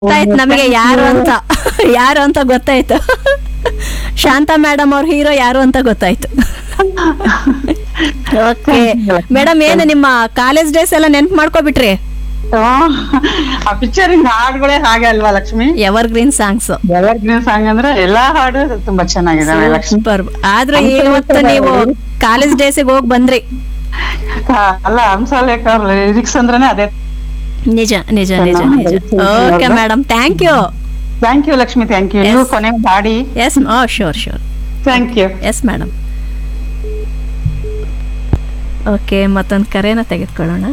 ಗೊತ್ತಾಯ್ತು ನಮಗೆ ಯಾರು ಅಂತ ಯಾರು ಅಂತ ಗೊತ್ತಾಯ್ತು ಶಾಂತಾ ಮೇಡಮ್ ಅವ್ರ ಹೀರೋ ಯಾರು ಅಂತ ಗೊತ್ತಾಯ್ತು ಓಕೆ ಮೇಡಮ್ ಏನು ನಿಮ್ಮ ಕಾಲೇಜ್ ಡೇಸ್ ಎಲ್ಲ ನೆನ್ಪು ಮಾಡ್ಕೊಬಿಟ್ರಿ ಆ ಪಿಕ್ಚರಿಂಗ್ ಹಾಡುಗಳೇ ಹಾಗೆ ಅಲ್ವಾ Lakshmi evergreen songs evergreen song ಅಂದ್ರೆ ಎಲ್ಲಾ ಹಾಡು ತುಂಬಾ ಚೆನ್ನಾಗಿದಾವೆ ಲಕ್ಷ್ಮಿ ಸೂಪರ್ ಆದ್ರೆ ಇವತ್ತು ನೀವು ಕಾಲೇಜ್ ಡೇಸಿಗೆ ಹೋಗಿ ಬಂದ್ರಿ ಆ, ಅಲ್ಲ ಹಂಸಲೇಖ ಅವ್ರ ಲಿರಿಕ್ಸ್ ಅಂದ್ರೇನೆ ಅದೇ ನಿಜ ನಿಜ ನಿಜ ನಿಜ okay madam thank you thank you Lakshmi thank you ನೀವು ಕೊನೆ ಹಾಡಿ ಎಸ್ ಓ ಶೋರ್ ಶೋರ್ thank you yes madam okay ಮತ್ತೊಂದು ಕರೆನ ತೆಗೆದುಕೊಳ್ಳೋಣ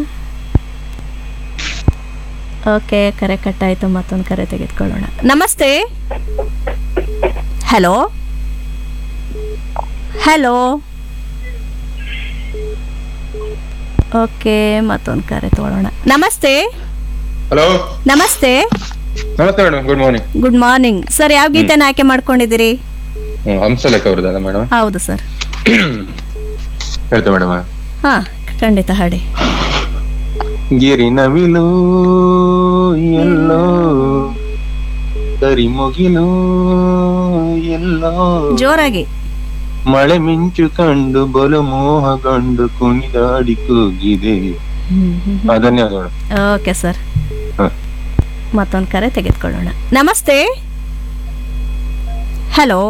ಓಕೆ ಕರೆ ಕಟ್ಟಾಯಿತು ಮತ್ತೊಂದು ಕರೆ ತೆಗೆದುಕೊಳ್ಳೋಣ ನಮಸ್ತೆ ಹಲೋ ಹಲೋ ಓಕೆ ಮತ್ತೊಂದು ಕರೆ ತಗೊಳ್ಳೋಣ ನಮಸ್ತೆ ಹಲೋ ನಮಸ್ತೆ ನಮಸ್ತೆ madam good morning good morning sir ಯಾವ ಗೀತೆನ ಆಯ್ಕೆ ಮಾಡ್ಕೊಂಡಿದ್ದೀರಿ ಹಂಸಲೇಖ ಅವ್ರದ್ದಲ್ಲ ಮೇಡಮ್ ಹೌದು ಸರ್ ಹೇಳ್ತೆ ಮೇಡಮ್ ಹಾ ಖಂಡಿತ ಹಾಡಿ ಗಿರಿ ನವಿಲು ಎಲ್ಲೋ ಕರಿ ಮುಗಿಲು ಎಲ್ಲೋ ಜೋರಾಗಿ ಮಳೆ ಮಿಂಚು ಕಂಡು ಬಲು ಮೋಹಗೊಂಡು ಕುಣಿದಾಡಿ ಕೂಗಿದೆ ಅದನ್ನೇ ಅದು ಮೇಡಮ್ ಓಕೆ ಸರ್ ಹ. ಮತ್ತೊಂದು ಕರೆ ತೆಗೆದುಕೊಳ್ಳೋಣ ನಮಸ್ತೆ ಹಲೋ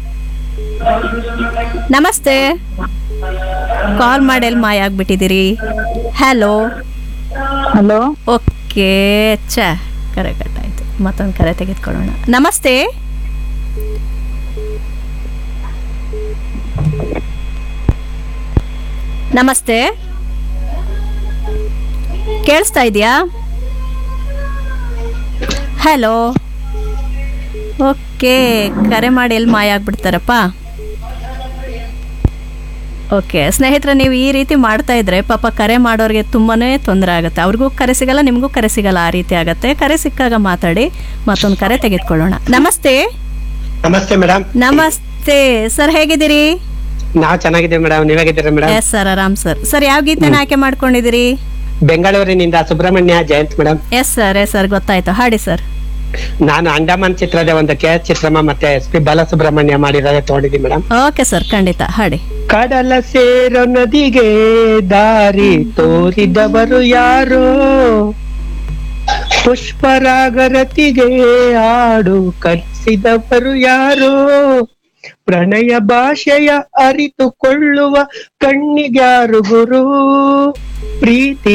ನಮಸ್ತೆ ಕಾಲ್ ಮಾಡಿ ಎಲ್ಲಿ ಮಾಯ ಆಗ್ಬಿಟ್ಟಿದ್ದೀರಿ ಹಲೋ ಹಲೋ ಓಕೆ ಛ ಕರೆ ಕಟ್ಟಾಯ್ತು ಮತ್ತೊಂದು ಕರೆ ತೆಗೆದುಕೊಳ್ಳೋಣ ನಮಸ್ತೆ ನಮಸ್ತೆ ಕೇಳಿಸ್ತಾ ಇದೆಯಾ ಹಲೋ ಓಕೆ ಕರೆ ಮಾಡಿ ಎಲ್ಲಿ ಮಾಯ ಆಗ್ಬಿಡ್ತಾರಪ್ಪ ಓಕೆ ಸ್ನೇಹಿತರೆ ನೀವು ಈ ರೀತಿ ಮಾಡ್ತಾ ಇದ್ರೆ ಪಾಪ ಕರೆ ಮಾಡೋರಿಗೆ ತುಂಬಾನೇ ತೊಂದರೆ ಆಗುತ್ತೆ ಅವ್ರಿಗೂ ಕರೆ ಸಿಗಲ್ಲ ನಿಮಗೂ ಕರೆ ಸಿಗಲ್ಲ ಆ ರೀತಿ ಆಗತ್ತೆ ಕರೆ ಸಿಕ್ಕಾಗ ಮಾತಾಡಿ ಮತ್ತೊಂದು ಕರೆ ತೆಗೆದುಕೊಳ್ಳೋಣ ನಮಸ್ತೆ ನಮಸ್ತೆ ಮೇಡಮ್ ನಮಸ್ತೆ ಸರ್ ಹೇಗಿದ್ದೀರಿ ನಾವ್ ಚೆನ್ನಾಗಿದ್ದೀವಿ ಮೇಡಮ್ ನೀವ್ ಹೇಗಿದ್ದೀರಾ ಮೇಡಮ್ ಎಸ್ ಸರ್ ಆರಾಮ್ ಸರ್ ಸರ್ ಯಾವ ಗೀತೆನ ಆಯ್ಕೆ ಮಾಡ್ಕೊಂಡಿದ್ದೀರಿ ಬೆಂಗಳೂರಿನಿಂದ Subrahmanya Jayanth madam yes sir yes sir ಗೊತ್ತಾಯ್ತು ಹಾಡಿ ಸರ್ ನಾನು ಅಂಡಮಾನ್ ಚಿತ್ರದ ಒಂದು ಕೆ ಎಸ್ ಚಿತ್ರಮ್ಮ ಮತ್ತೆ ಎಸ್ ಪಿ ಬಾಲಸುಬ್ರಹ್ಮಣ್ಯ ಮಾಡಿರೋದೇ ತಗೊಂಡಿದ್ದೀನಿ ಮೇಡಮ್ ಓಕೆ ಸರ್ ಖಂಡಿತ ಹಾಡಿ ಕಡಲ ಸೇರೋ ನದಿಗೆ ದಾರಿ ತೋರಿದವರು ಯಾರೋ ಪುಷ್ಪರಾಗರತಿಗೆ ಹಾಡು ಕಲಿಸಿದವರು ಯಾರೋ ಪ್ರಣಯ ಭಾಷೆಯ ಅರಿತುಕೊಳ್ಳುವ ಕಣ್ಣಿಗ್ಯಾರು ಗುರು ಪ್ರೀತಿ